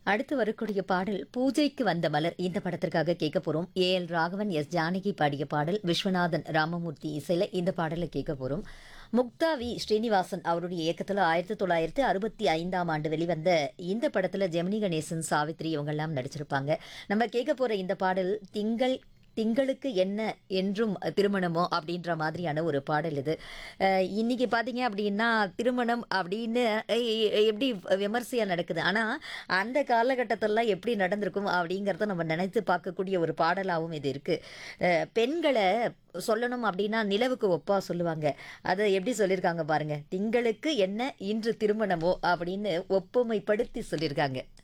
அடுத்து வரக்கூடிய பாடல் பூஜைக்கு வந்த மலர் இந்த படத்திற்காக கேட்க போறோம் A L Raghavan S Janaki பாடிய பாடல் விஸ்வநாதன் ராமமூர்த்தி இசையில இந்த பாடலை கேட்க போறோம் முக்தா வி ஸ்ரீனிவாசன் அவருடைய இயக்கத்தில் ஆயிரத்தி தொள்ளாயிரத்தி அறுபத்தி ஐந்தாம் ஆண்டு வெளிவந்த இந்த படத்துல ஜெமினி கணேசன் சாவித்ரி இவங்கெல்லாம் நடிச்சிருப்பாங்க நம்ம கேட்க போற இந்த பாடல் திங்கள் திங்களுக்கு என்ன என்றும் திருமணமோ அப்படின்ற மாதிரியான ஒரு பாடல் இது அஹ் இன்னைக்கு பார்த்தீங்க அப்படின்னா திருமணம் அப்படின்னு எ- எ- எப்படி விமர்சையாக நடக்குது ஆனால் அந்த காலகட்டத்திலலாம் எப்படி நடந்திருக்கும் அப்படிங்கிறத நம்ம நினைத்து பார்க்கக்கூடிய ஒரு பாடலாகவும் இது இருக்குது பெண்களை சொல்லணும் அப்படின்னா நிலவுக்கு ஒப்பா சொல்லுவாங்க அதை எப்படி சொல்லியிருக்காங்க பாருங்க திங்களுக்கு என்ன இன்று திருமணமோ அப்படின்னு ஒப்புமைப்படுத்தி சொல்லியிருக்காங்க